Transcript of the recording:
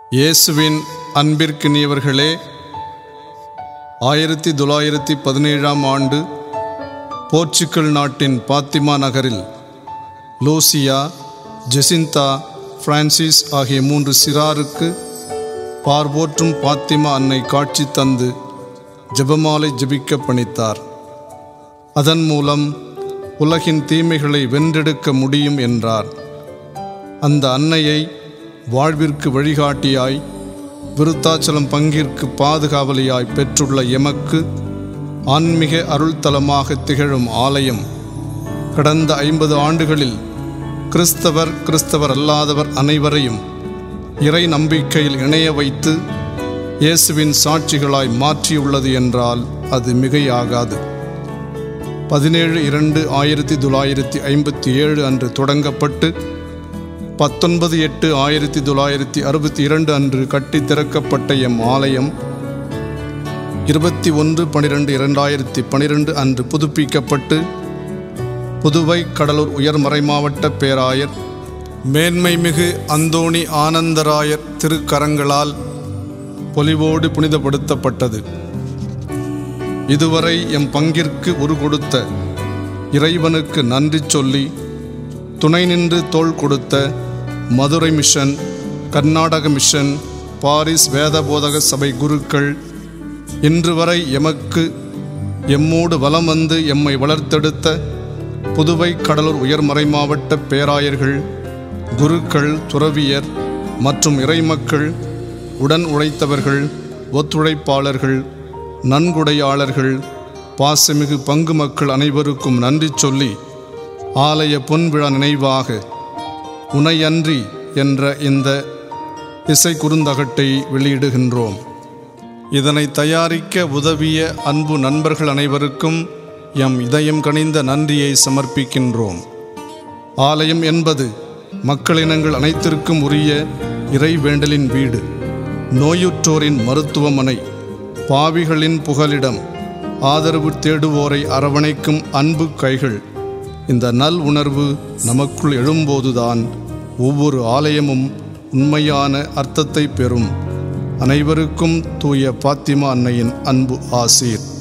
இயேசுவின் அன்பிற்கினியவர்களே ஆயிரத்தி தொள்ளாயிரத்தி பதினேழாம் ஆண்டு போர்ச்சுகல் நாட்டின் பாத்திமா நகரில் லூசியா ஜெசிந்தா பிரான்சிஸ் ஆகிய மூன்று சிறாருக்கு பார்வோற்றும் பாத்திமா அன்னை காட்சி தந்து ஜெபமாலை ஜெபிக்க பணித்தார் அதன் மூலம் உலகின் தீமைகளை வென்றெடுக்க முடியும் என்றார் அந்த அன்னையை வாழ்விற்கு வழிகாட்டியாய் விருத்தாச்சலம் பங்கிற்கு பாதுகாவலியாய் பெற்றுள்ள எமக்கு ஆன்மீக அருள்தலமாக திகழும் ஆலயம் கடந்த ஐம்பது ஆண்டுகளில் கிறிஸ்தவர் கிறிஸ்தவர் அல்லாதவர் அனைவரையும் இறை நம்பிக்கையில் இணைய வைத்து இயேசுவின் சாட்சிகளாய் மாற்றியுள்ளது என்றால் அது மிகையாகாது பதினேழு இரண்டு ஆயிரத்தி தொள்ளாயிரத்தி ஐம்பத்தி ஏழு அன்று தொடங்கப்பட்டு பத்தொன்பது எட்டு ஆயிரத்தி தொள்ளாயிரத்தி அறுபத்தி இரண்டு அன்று கட்டி திறக்கப்பட்ட எம் ஆலயம் இருபத்தி ஒன்று பனிரெண்டு இரண்டாயிரத்தி பனிரெண்டு அன்று புதுப்பிக்கப்பட்டு புதுவை கடலூர் உயர்மறை மாவட்ட பேராயர் மேன்மைமிகு அந்தோணி ஆனந்தராயர் திருக்கரங்களால் பொலிவோடு புனிதப்படுத்தப்பட்டது இதுவரை எம் பங்கிற்கு உரு கொடுத்த இறைவனுக்கு நன்றி சொல்லி துணை நின்று தோள் கொடுத்த Madurai mission Karnataka mission Paris வேதபோதக சபை குருக்கள் இன்று வரை எமக்கு எம்மோடு வலம் வந்து எம்மை வளர்த்தெடுத்த புதுவை கடலூர் உயர்மறை மாவட்ட பேராயர்கள் குருக்கள் துறவியர் மற்றும் இறைமக்கள் உடன் உழைத்தவர்கள் ஒத்துழைப்பாளர்கள் நன்கொடையாளர்கள் பாசமிகு பங்கு மக்கள் அனைவருக்கும் நன்றி சொல்லி ஆலய பொன்விழா நினைவாக உனையன்றி என்ற இந்த இசை குறுந்தகட்டை வெளியிடுகின்றோம் இதனை தயாரிக்க உதவிய அன்பு நண்பர்கள் அனைவருக்கும் எம் இதயம் கனிந்த நன்றியை சமர்ப்பிக்கின்றோம் ஆலயம் என்பது மக்களினங்கள் அனைத்திற்கும் உரிய இறைவேண்டலின் வீடு நோயுற்றோரின் மருத்துவமனை பாவிகளின் புகலிடம் ஆதரவு தேடுவோரை அரவணைக்கும் அன்பு கைகள் இந்த நல் உணர்வு நமக்குள் எழும்போதுதான் ஒவ்வொரு ஆலயமும் உண்மையான அர்த்தத்தை பெறும் அனைவருக்கும் தூய பாத்திமா அன்னையின் அன்பு ஆசீர்